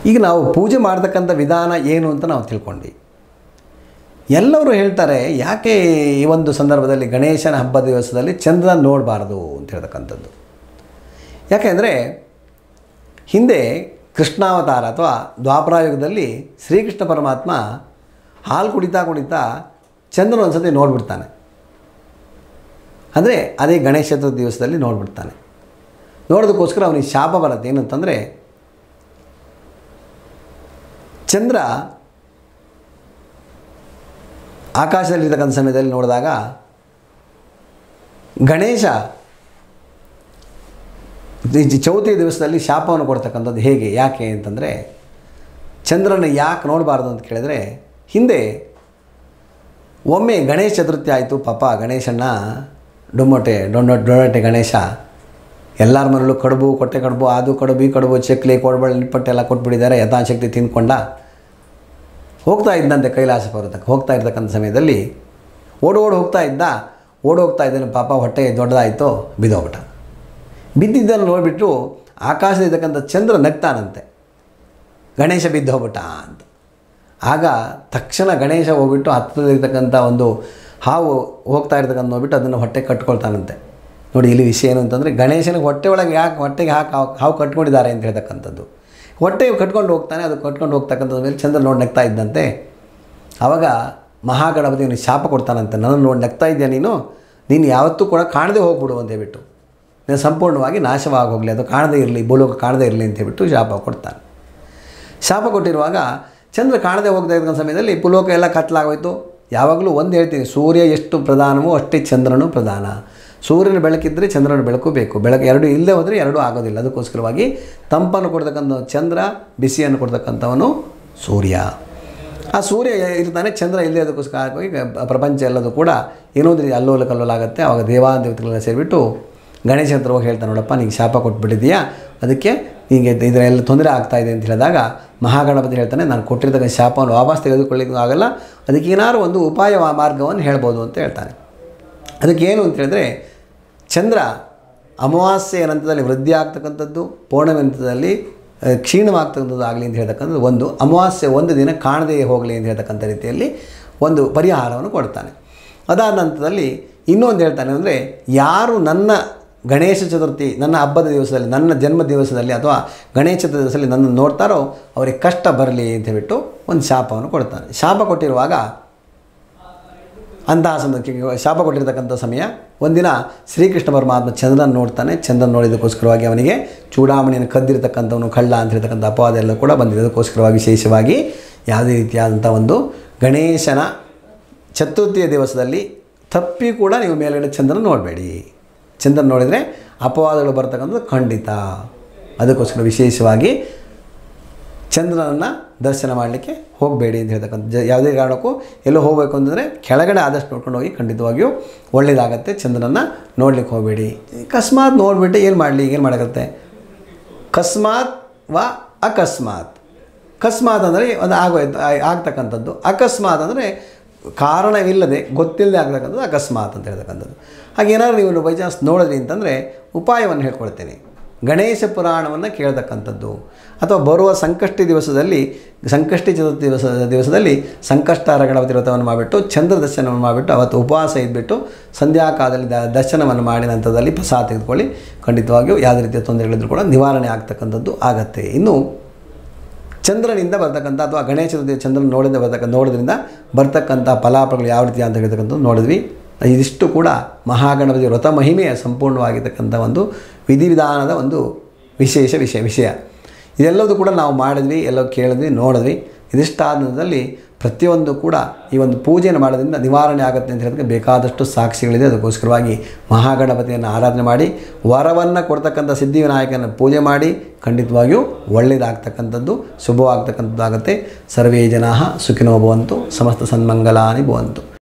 ಈಗ ನಾವು ಪೂಜೆ ಮಾಡ್ತಕ್ಕಂಥ ವಿಧಾನ ಏನು ಅಂತ ನಾವು ತಿಳ್ಕೊಂಡ್ವಿ ಎಲ್ಲರೂ ಹೇಳ್ತಾರೆ ಯಾಕೆ ಈ ಒಂದು ಸಂದರ್ಭದಲ್ಲಿ ಗಣೇಶನ ಹಬ್ಬದ ದಿವಸದಲ್ಲಿ ಚಂದ್ರನ ನೋಡಬಾರ್ದು ಅಂತ ಹೇಳ್ತಕ್ಕಂಥದ್ದು ಯಾಕೆಂದರೆ ಹಿಂದೆ ಕೃಷ್ಣಾವತಾರ ಅಥವಾ ದ್ವಾಪರಾಯುಗದಲ್ಲಿ ಶ್ರೀಕೃಷ್ಣ ಪರಮಾತ್ಮ ಹಾಲು ಕುಡಿತಾ ಕುಡಿತಾ ಚಂದ್ರನ ಒಂದ್ಸತಿ ನೋಡಿಬಿಡ್ತಾನೆ ಅಂದರೆ ಅದೇ ಗಣೇಶ ಚತುರ್ಥಿ ದಿವಸದಲ್ಲಿ ನೋಡಿಬಿಡ್ತಾನೆ ನೋಡೋದಕ್ಕೋಸ್ಕರ ಅವನಿಗೆ ಶಾಪ ಬರುತ್ತೆ ಏನಂತಂದರೆ ಚಂದ್ರ ಆಕಾಶದಲ್ಲಿರ್ತಕ್ಕಂಥ ಸಮಯದಲ್ಲಿ ನೋಡಿದಾಗ ಗಣೇಶ ಈ ಚೌತಿ ದಿವಸದಲ್ಲಿ ಶಾಪವನ್ನು ಕೊಡ್ತಕ್ಕಂಥದ್ದು ಹೇಗೆ ಯಾಕೆ ಅಂತಂದರೆ ಚಂದ್ರನ ಯಾಕೆ ನೋಡಬಾರ್ದು ಅಂತ ಕೇಳಿದರೆ ಹಿಂದೆ ಒಮ್ಮೆ ಗಣೇಶ ಚತುರ್ಥಿ ಆಯಿತು ಪಾಪ ಗಣೇಶನ್ನ ಡೊಮ್ಮೊಟೆ ಡೊಣ್ಣೊ ಡೊಣ್ಣೊಟೆ ಗಣೇಶ ಎಲ್ಲರ ಮನೆಯಲ್ಲೂ ಕಡುಬು ಕೊಟ್ಟೆ ಕಡುಬು ಅದು ಕಡುಬು ಈ ಕಡುಬು ಚಕ್ಲಿ ಕೊಡಬಳೆ ನಿಪ್ಪಟ್ಟೆ ಎಲ್ಲ ಕೊಟ್ಬಿಟ್ಟಿದ್ದಾರೆ ಯಥಾಶಕ್ತಿ ತಿಂದ್ಕೊಂಡ ಹೋಗ್ತಾ ಇದ್ದಂತೆ ಕೈಲಾಸ ಪರ್ವತಕ್ಕೆ ಹೋಗ್ತಾ ಇರ್ತಕ್ಕಂಥ ಸಮಯದಲ್ಲಿ ಓಡ್ ಓಡ್ ಹೋಗ್ತಾ ಇದ್ದ ಓಡ್ ಹೋಗ್ತಾ ಇದ್ದಾನೆ ಪಾಪ ಹೊಟ್ಟೆ ದೊಡ್ಡದಾಯಿತು ಬಿದ್ದೋಗ್ಬಿಟ್ಟ ಬಿದ್ದಿದ್ದನ್ನು ನೋಡಿಬಿಟ್ಟು ಆಕಾಶದಲ್ಲಿರ್ತಕ್ಕಂಥ ಚಂದ್ರ ನಗ್ತಾನಂತೆ ಗಣೇಶ ಬಿದ್ದು ಹೋಗ್ಬಿಟ್ಟ ಅಂತ ಆಗ ತಕ್ಷಣ ಗಣೇಶ ಹೋಗ್ಬಿಟ್ಟು ಹತ್ತಿರದಲ್ಲಿರ್ತಕ್ಕಂಥ ಒಂದು ಹಾವು ಹೋಗ್ತಾ ಇರ್ತಕ್ಕಂಥ ನೋಡ್ಬಿಟ್ಟು ಅದನ್ನು ಹೊಟ್ಟೆ ಕಟ್ಕೊಳ್ತಾನಂತೆ ನೋಡಿ ಇಲ್ಲಿ ವಿಷಯ ಏನು ಅಂತಂದರೆ ಗಣೇಶನಿಗೆ ಹೊಟ್ಟೆ ಒಳಗೆ ಯಾಕೆ ಹೊಟ್ಟೆಗೆ ಹಾಕಿ ಹಾವು ಹಾವು ಕಟ್ಕೊಂಡಿದ್ದಾರೆ ಅಂತ ಹೇಳ್ತಕ್ಕಂಥದ್ದು ಹೊಟ್ಟೆ ಕಟ್ಕೊಂಡು ಹೋಗ್ತಾನೆ ಅದು ಕಟ್ಕೊಂಡು ಹೋಗ್ತಕ್ಕಂಥದ್ದು ಮೇಲೆ ಚಂದ್ರ ನೋಡಿ ನಗ್ತಾ ಇದ್ದಂತೆ ಆವಾಗ ಮಹಾಗಣಪತಿ ಅವನಿಗೆ ಶಾಪ ಕೊಡ್ತಾನಂತೆ ನನ್ನ ನೋಡಿ ನಗ್ತಾ ಇದೆಯಾ ನೀನು ನೀನು ಯಾವತ್ತೂ ಕೂಡ ಕಾಣದೇ ಹೋಗ್ಬಿಡು ಅಂತ ಹೇಳ್ಬಿಟ್ಟು ನೀನು ಸಂಪೂರ್ಣವಾಗಿ ನಾಶವಾಗಿ ಹೋಗಲಿ ಅದು ಕಾಣದೇ ಇರಲಿ ಭೂಲೋಕ ಕಾಣದೇ ಇರಲಿ ಅಂತ ಹೇಳ್ಬಿಟ್ಟು ಶಾಪ ಕೊಡ್ತಾನೆ ಶಾಪ ಕೊಟ್ಟಿರುವಾಗ ಚಂದ್ರ ಕಾಣದೆ ಹೋಗ್ತಾ ಇದ್ದ ಸಮಯದಲ್ಲಿ ಪುಲೋಕ ಎಲ್ಲ ಕತ್ಲಾಗೋಯ್ತು ಯಾವಾಗಲೂ ಒಂದು ಹೇಳ್ತೀನಿ ಸೂರ್ಯ ಎಷ್ಟು ಪ್ರಧಾನವೋ ಅಷ್ಟೇ ಚಂದ್ರನು ಪ್ರಧಾನ ಸೂರ್ಯನ ಬೆಳಕಿದ್ದರೆ ಚಂದ್ರನ ಬೆಳಕು ಬೇಕು ಬೆಳಕು ಎರಡು ಇಲ್ಲದೆ ಹೋದರೆ ಎರಡೂ ಆಗೋದಿಲ್ಲ ಅದಕ್ಕೋಸ್ಕರವಾಗಿ ತಂಪನ್ನು ಕೊಡ್ತಕ್ಕಂಥ ಚಂದ್ರ ಬಿಸಿಯನ್ನು ಕೊಡ್ತಕ್ಕಂಥವನು ಸೂರ್ಯ ಆ ಸೂರ್ಯ ಇರ್ತಾನೆ ಚಂದ್ರ ಇಲ್ಲದೆ ಅದಕ್ಕೋಸ್ಕರವಾಗಿ ಪ್ರಪಂಚ ಎಲ್ಲದೂ ಕೂಡ ಏನೋ ಒಂದು ರೀತಿ ಅಲ್ಲೋಲ ಕಲ್ಲೋಲ ಆಗುತ್ತೆ ಆವಾಗ ದೇವಾದೇವತೆಗಳೆಲ್ಲ ಸೇರಿಬಿಟ್ಟು ಗಣೇಶ ಹತ್ರ ಹೋಗಿ ಹೇಳ್ತಾನೆ ನೋಡಪ್ಪ ನಿಂಗೆ ಶಾಪ ಕೊಟ್ಬಿಟ್ಟಿದೀಯಾ ಅದಕ್ಕೆ ನಿಮಗೆ ಇದರೆಲ್ಲ ತೊಂದರೆ ಆಗ್ತಾ ಇದೆ ಅಂತ ಹೇಳಿದಾಗ ಮಹಾಗಣಪತಿ ಹೇಳ್ತಾನೆ ನಾನು ಕೊಟ್ಟಿರ್ತಕ್ಕಂಥ ಶಾಪವನ್ನು ವಾಪಸ್ ತೆಗೆದುಕೊಳ್ಳಿಕ್ಕೆ ಆಗಲ್ಲ ಅದಕ್ಕೆ ಏನಾದ್ರು ಒಂದು ಉಪಾಯ ಮಾರ್ಗವನ್ನು ಹೇಳ್ಬೋದು ಅಂತ ಹೇಳ್ತಾನೆ ಅದಕ್ಕೇನು ಅಂತ ಹೇಳಿದ್ರೆ ಚಂದ್ರ ಅಮಾವಾಸ್ಯೆಯ ನಂತರದಲ್ಲಿ ವೃದ್ಧಿ ಆಗ್ತಕ್ಕಂಥದ್ದು ಪೌರ್ಣಮಿ ಹಂತದಲ್ಲಿ ಆ, ಕ್ಷೀಣವಾಗ್ತಕ್ಕಂಥದ್ದು ಆಗಲಿ ಅಂತ ಹೇಳ್ತಕ್ಕಂಥದ್ದು ಒಂದು ಅಮಾವಾಸ್ಯೆ ಒಂದು ದಿನ ಕಾಣದೇ ಹೋಗಲಿ ಅಂತ ಹೇಳ್ತಕ್ಕಂಥ ರೀತಿಯಲ್ಲಿ ಒಂದು ಪರಿಹಾರವನ್ನು ಕೊಡ್ತಾನೆ ಅದಾದ ನಂತರದಲ್ಲಿ ಇನ್ನೊಂದು ಹೇಳ್ತಾನೆ ಅಂದರೆ ಯಾರು ನನ್ನ ಗಣೇಶ ಚತುರ್ಥಿ ನನ್ನ ಹಬ್ಬದ ದಿವಸದಲ್ಲಿ ನನ್ನ ಜನ್ಮ ದಿವಸದಲ್ಲಿ ಅಥವಾ ಗಣೇಶ ಚತುರ್ಥಿ ದಿವಸದಲ್ಲಿ ನನ್ನ ನೋಡ್ತಾರೋ ಅವರಿಗೆ ಕಷ್ಟ ಬರಲಿ ಅಂತ ಹೇಳ್ಬಿಟ್ಟು ಒಂದು ಶಾಪವನ್ನು ಕೊಡ್ತಾನೆ ಶಾಪ ಕೊಟ್ಟಿರುವಾಗ ಅಂತಹ ಸಮಯಕ್ಕೆ ಶಾಪ ಕೊಟ್ಟಿರ್ತಕ್ಕಂಥ ಸಮಯ ಒಂದಿನ ಶ್ರೀಕೃಷ್ಣ ಪರಮಾತ್ಮ ಚಂದ್ರನ ನೋಡ್ತಾನೆ ಚಂದ್ರನ ನೋಡಿದಕ್ಕೋಸ್ಕರವಾಗಿ ಅವನಿಗೆ ಚೂಡಾಮಣಿಯನ್ನು ಕದ್ದಿರ್ತಕ್ಕಂಥವನು ಕಳ್ಳ ಅಂತ ಹೇಳ್ತಕ್ಕಂಥ ಅಪವಾದ ಎಲ್ಲ ಕೂಡ ಬಂದಿದೆ ಅದಕ್ಕೋಸ್ಕರವಾಗಿ ವಿಶೇಷವಾಗಿ ಯಾವುದೇ ರೀತಿಯಾದಂಥ ಒಂದು ಗಣೇಶನ ಚತುರ್ಥಿಯ ದಿವಸದಲ್ಲಿ ತಪ್ಪಿ ಕೂಡ ನೀವು ಮೇಲ್ಗಡೆ ಚಂದ್ರನ ನೋಡಬೇಡಿ ಚಂದ್ರನ ನೋಡಿದರೆ ಅಪವಾದಗಳು ಬರ್ತಕ್ಕಂಥದ್ದು ಖಂಡಿತ ಅದಕ್ಕೋಸ್ಕರ ವಿಶೇಷವಾಗಿ ಚಂದ್ರನನ್ನು ದರ್ಶನ ಮಾಡಲಿಕ್ಕೆ ಹೋಗಬೇಡಿ ಅಂತ ಹೇಳ್ತಕ್ಕಂಥ ಜ ಯಾವುದೇ ಕಾರಣಕ್ಕೂ ಎಲ್ಲೋ ಹೋಗಬೇಕು ಅಂತಂದರೆ ಕೆಳಗಡೆ ಆದಷ್ಟು ನೋಡ್ಕೊಂಡು ಹೋಗಿ ಖಂಡಿತವಾಗಿಯೂ ಒಳ್ಳೆಯದಾಗತ್ತೆ ಚಂದ್ರನನ್ನು ನೋಡ್ಲಿಕ್ಕೆ ಹೋಗಬೇಡಿ ಅಕಸ್ಮಾತ್ ನೋಡಿಬಿಟ್ಟು ಏನು ಮಾಡಲಿ ಏನು ಮಾಡೋಕ್ಕತ್ತೆ ಕಸ್ಮಾತ್ ವ ಅಕಸ್ಮಾತ್ ಕಸ್ಮಾತ್ ಅಂದರೆ ಒಂದು ಆಗೋಯ್ತು ಆ- ಆಗ್ತಕ್ಕಂಥದ್ದು ಅಕಸ್ಮಾತ್ ಅಂದರೆ ಕಾರಣವಿಲ್ಲದೆ ಗೊತ್ತಿಲ್ಲದೆ ಆಗ್ತಕ್ಕಂಥದ್ದು ಅಕಸ್ಮಾತ್ ಅಂತ ಹೇಳ್ತಕ್ಕಂಥದ್ದು ಹಾಗೆ ಏನಾದ್ರು ನೀವು ಬೈ ಚಾನ್ಸ್ ನೋಡಿದ್ರಿ ಅಂತಂದರೆ ಉಪಾಯವನ್ನು ಹೇಳ್ಕೊಳ್ತೇನೆ ಗಣೇಶ ಪುರಾಣವನ್ನು ಕೇಳ್ತಕ್ಕಂಥದ್ದು ಅಥವಾ ಬರುವ ಸಂಕಷ್ಟಿ ದಿವಸದಲ್ಲಿ ಸಂಕಷ್ಟಿ ಚತುರ್ಥಿ ದಿವಸ ದಿವಸದಲ್ಲಿ ಸಂಕಷ್ಟಹಾರ ಗಣಪತಿ ವ್ರತವನ್ನು ಮಾಡಿಬಿಟ್ಟು ಚಂದ್ರ ದರ್ಶನವನ್ನು ಮಾಡಿಬಿಟ್ಟು ಅವತ್ತು ಉಪವಾಸ ಇದ್ಬಿಟ್ಟು ಸಂಧ್ಯಾಕಾಲದಲ್ಲಿ ದ ದರ್ಶನವನ್ನು ಮಾಡಿ ನಂತರದಲ್ಲಿ ಪ್ರಸಾದ ತೆಗೆದುಕೊಳ್ಳಿ ಖಂಡಿತವಾಗಿಯೂ ಯಾವುದೇ ರೀತಿಯ ತೊಂದರೆಗಳಿದ್ರೂ ಕೂಡ ನಿವಾರಣೆ ಆಗ್ತಕ್ಕಂಥದ್ದು ಆಗತ್ತೆ ಇನ್ನು ಚಂದ್ರನಿಂದ ಬರ್ತಕ್ಕಂಥ ಅಥವಾ ಗಣೇಶ ಚತುರ್ಥಿ ಚಂದ್ರನ ನೋಡಿದ ಬರ್ತಕ್ಕಂಥ ನೋಡೋದ್ರಿಂದ ಬರ್ತಕ್ಕಂಥ ಫಲಾಫಲಗಳು ಯಾವ ರೀತಿ ಅಂತ ಹೇಳ್ತಕ್ಕಂಥದ್ದು ನೋಡಿದ್ವಿ ಇದಿಷ್ಟು ಕೂಡ ಮಹಾಗಣಪತಿ ವ್ರತ ಮಹಿಮೆಯ ಸಂಪೂರ್ಣವಾಗಿರ್ತಕ್ಕಂಥ ಒಂದು ವಿಧಿವಿಧಾನದ ಒಂದು ವಿಶೇಷ ವಿಷಯ ವಿಷಯ ಇದೆಲ್ಲದೂ ಕೂಡ ನಾವು ಮಾಡಿದ್ವಿ ಎಲ್ಲೋ ಕೇಳಿದ್ವಿ ನೋಡಿದ್ವಿ ಇದಿಷ್ಟಾದ ನಂತರದಲ್ಲಿ ಪ್ರತಿಯೊಂದು ಕೂಡ ಈ ಒಂದು ಪೂಜೆಯನ್ನು ಮಾಡೋದ್ರಿಂದ ನಿವಾರಣೆ ಆಗುತ್ತೆ ಅಂತ ಹೇಳೋದಕ್ಕೆ ಬೇಕಾದಷ್ಟು ಸಾಕ್ಷಿಗಳಿದೆ ಅದಕ್ಕೋಸ್ಕರವಾಗಿ ಮಹಾಗಣಪತಿಯನ್ನು ಆರಾಧನೆ ಮಾಡಿ ವರವನ್ನು ಕೊಡ್ತಕ್ಕಂಥ ಸಿದ್ಧಿವಿನಾಯಕನ ಪೂಜೆ ಮಾಡಿ ಖಂಡಿತವಾಗಿಯೂ ಒಳ್ಳೆಯದಾಗ್ತಕ್ಕಂಥದ್ದು ಶುಭವಾಗ್ತಕ್ಕಂಥದ್ದಾಗುತ್ತೆ ಸರ್ವೇ ಜನಾ ಸುಖಿನೋ ಭವಂತು ಸಮಸ್ತ ಸನ್ಮಂಗಲಾನಿ ಭವಂತು